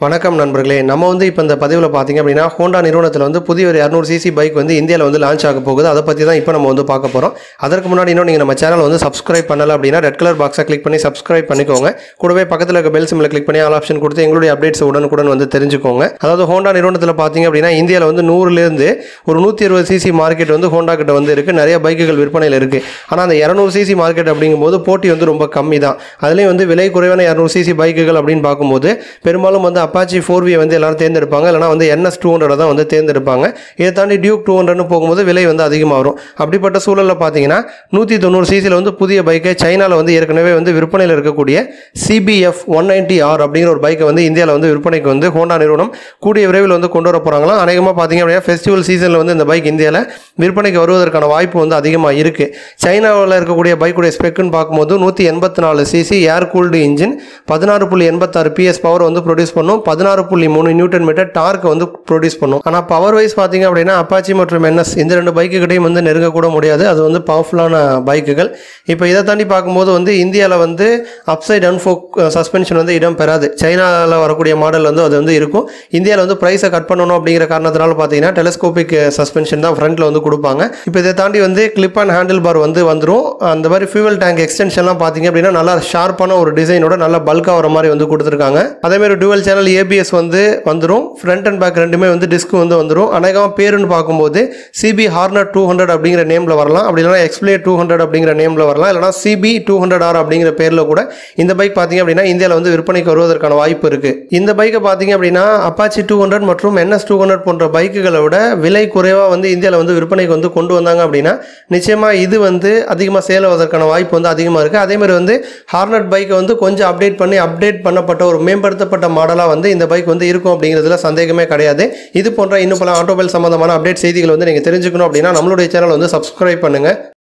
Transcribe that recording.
வணக்கம் நண்பர்களே நம்ம வந்து இப்போ இந்த பதிவில் பார்த்தீங்க அப்படின்னா ஹோண்டா நிறுவனத்தில் வந்து புதிய ஒரு இரநூறு சிசி பைக் வந்து இந்தியாவில் வந்து லான்ச் ஆக போகுது அதை பற்றி தான் இப்போ நம்ம வந்து பார்க்க போகிறோம் அதற்கு முன்னாடி இன்னும் நீங்கள் நம்ம சேனல் வந்து சப்ஸ்கிரைப் பண்ணல அப்படின்னா ரெட் கலர் பாக்ஸை கிளிக் பண்ணி சப்ஸ்கிரைப் பண்ணிக்கோங்க கூடவே பக்கத்தில் இருக்க பெல் சிம்மில் கிளிக் பண்ணி ஆல் ஆப்ஷன் கொடுத்து எங்களுடைய அப்டேட்ஸ் உடனுக்குடன் வந்து தெரிஞ்சுக்கோங்க அதாவது ஹோண்டா நிறுவனத்தில் பார்த்தீங்க அப்படின்னா இந்தியாவில் வந்து நூறுலேருந்து ஒரு நூற்றி இருபது சிசி மார்க்கெட் வந்து ஹோண்டா கிட்ட வந்து இருக்குது நிறைய பைக்குகள் விற்பனையில் இருக்குது ஆனால் அந்த இரநூறு சிசி மார்க்கெட் அப்படிங்கும்போது போட்டி வந்து ரொம்ப கம்மி தான் அதுலேயும் வந்து விலை குறைவான இரநூறு சிசி பைக்குகள் அப்படின்னு பார்க்கும்போது பெரும்பாலும் வந்து அப்பாச்சி ஃபோர் வியை வந்து எல்லாரும் தேர்ந்தெடுப்பாங்க இல்லைனா வந்து என்எஸ் டூ ஹண்ட்ரட் தான் வந்து தேர்ந்தெடுப்பாங்க இதை தாண்டி டியூக் டூ ஹண்ட்ரட்னு போகும்போது விலை வந்து அதிகமாக வரும் அப்படிப்பட்ட சூழலில் பார்த்தீங்கன்னா நூற்றி தொண்ணூறு சிசியில் வந்து புதிய பைக்கை சைனாவில் வந்து ஏற்கனவே வந்து விற்பனையில் இருக்கக்கூடிய சிபிஎஃப் ஒன் நைன்டி ஆர் அப்படிங்கிற ஒரு பைக்கை வந்து இந்தியாவில் வந்து விற்பனைக்கு வந்து ஹோண்டா நிறுவனம் கூடிய விரைவில் வந்து கொண்டு வர போகிறாங்களாம் அநேகமாக பார்த்தீங்க அப்படின்னா ஃபெஸ்டிவல் சீசனில் வந்து இந்த பைக் இந்தியாவில் விற்பனைக்கு வருவதற்கான வாய்ப்பு வந்து அதிகமாக இருக்குது சைனாவில் இருக்கக்கூடிய பைக்குடைய ஸ்பெக்குன்னு பார்க்கும்போது நூற்றி எண்பத்தி நாலு சிசி ஏர் கூல்டு இன்ஜின் பதினாறு புள்ளி எண்பத்தாறு பிஎஸ் பவர் வந்து ப்ரொடியூஸ் பண்ணும் பதினாறு புள்ளி மூணு நியூட்டன் மீட்டர் டார்க் வந்து ப்ரொடியூஸ் பண்ணும் ஆனால் பவர் வைஸ் பார்த்தீங்க அப்படின்னா அப்பாச்சி மற்றும் என்எஸ் இந்த ரெண்டு பைக்குகிட்டையும் வந்து நெருங்கக்கூட முடியாது அது வந்து பவர்ஃபுல்லான பைக்குகள் இப்போ இதை தாண்டி பார்க்கும்போது வந்து இந்தியாவில் வந்து அப்சைட் அன்ஃபோக் சஸ்பென்ஷன் வந்து இடம் பெறாது சைனாவில் வரக்கூடிய மாடல் வந்து அது வந்து இருக்கும் இந்தியாவில் வந்து ப்ரைஸை கட் பண்ணணும் அப்படிங்கிற காரணத்தினால பார்த்தீங்கன்னா டெலஸ்கோபிக் சஸ்பென்ஷன் தான் ஃப்ரண்ட்டில் வந்து கொடுப்பாங்க இப்போ இதை தாண்டி வந்து கிளிப் அண்ட் ஹேண்டில் பார் வந்து வந்துடும் அந்த மாதிரி ஃபியூவல் டேங்க் எக்ஸ்டென்ஷன்லாம் பார்த்தீங்க அப்படின்னா நல்லா ஷார்ப்பான ஒரு டிசைனோட நல்லா பல்காக வர மாதிரி வந்து கொடுத்துருக்காங்க அதேமாதிரி டுவல் சேனல் ஏபிஎஸ் வந்து வந்துடும் ஃப்ரண்ட் அண்ட் பேக் ரெண்டுமே வந்து டிஸ்க் வந்து வந்துடும் அநேகமாக பேருன்னு பார்க்கும்போது சிபி ஹார்னர் டூ ஹண்ட்ரட் அப்படிங்கிற நேமில் வரலாம் அப்படி இல்லைனா எக்ஸ்பிளே டூ ஹண்ட்ரட் அப்படிங்கிற நேமில் வரலாம் இல்லைனா சிபி டூ ஹண்ட்ரட் ஆர் அப்படிங்கிற பேரில் கூட இந்த பைக் பார்த்தீங்க அப்படின்னா இந்தியாவில் வந்து விற்பனைக்கு வருவதற்கான வாய்ப்பு இருக்குது இந்த பைக்கை பார்த்தீங்க அப்படின்னா அப்பாச்சி டூ ஹண்ட்ரட் மற்றும் என்எஸ் டூ ஹண்ட்ரட் போன்ற பைக்குகளை விட விலை குறைவாக வந்து இந்தியாவில் வந்து விற்பனைக்கு வந்து கொண்டு வந்தாங்க அப்படின்னா நிச்சயமாக இது வந்து அதிகமாக சேல் ஆவதற்கான வாய்ப்பு வந்து அதிகமாக இருக்குது அதேமாதிரி வந்து ஹார்னட் பைக்கை வந்து கொஞ்சம் அப்டேட் பண்ணி அப்டேட் பண்ணப்பட்ட ஒரு மேம்படுத்தப்பட்ட மாடலாக வந்து இந்த பைக் வந்து இருக்கும் அப்படிங்கிறதுல சந்தேகமே கிடையாது இது போன்ற இன்னும் பல ஆட்டோமொபைல் சம்பந்தமான அப்டேட் செய்திகள் வந்து நீங்கள் தெரிஞ்சுக்கணும் அப்படின்னா நம்மளுடைய சேனல் வந்து சப்ஸ்கிரைப் பண்ணுங்கள்